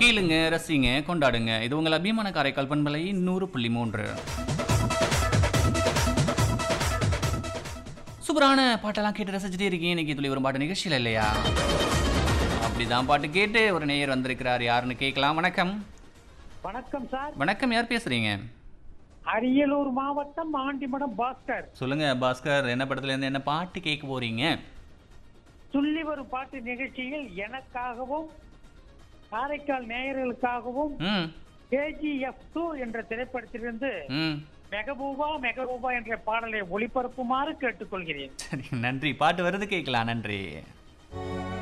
கேளுங்க ரசிங்க கொண்டாடுங்க இது உங்கள் அபிமான காரைக்கால் பண்பலை நூறு புள்ளி மூன்று சூப்பரான பாட்டெல்லாம் கேட்டு ரசிச்சுட்டே இருக்கீங்க இன்னைக்கு துளி ஒரு பாட்டு நிகழ்ச்சியில் இல்லையா அப்படிதான் பாட்டு கேட்டு ஒரு நேயர் வந்திருக்கிறார் யாருன்னு கேட்கலாம் வணக்கம் வணக்கம் சார் வணக்கம் யார் பேசுறீங்க அரியலூர் மாவட்டம் ஆண்டிமடம் பாஸ்கர் சொல்லுங்க பாஸ்கர் என்ன படத்துல இருந்து என்ன பாட்டு கேட்க போறீங்க துள்ளி வரும் பாட்டு நிகழ்ச்சியில் எனக்காகவும் காரைக்கால் நேயர்களுக்காகவும் ம் கேஜிஎஃப் டூ என்ற திரைப்படத்திலிருந்து ம் மெகபூபா மெகபூபா என்ற பாடலை ஒளிபரப்புமாறு கேட்டுக்கொள்கிறேன் சரி நன்றி பாட்டு வருது கேட்கலாம் நன்றி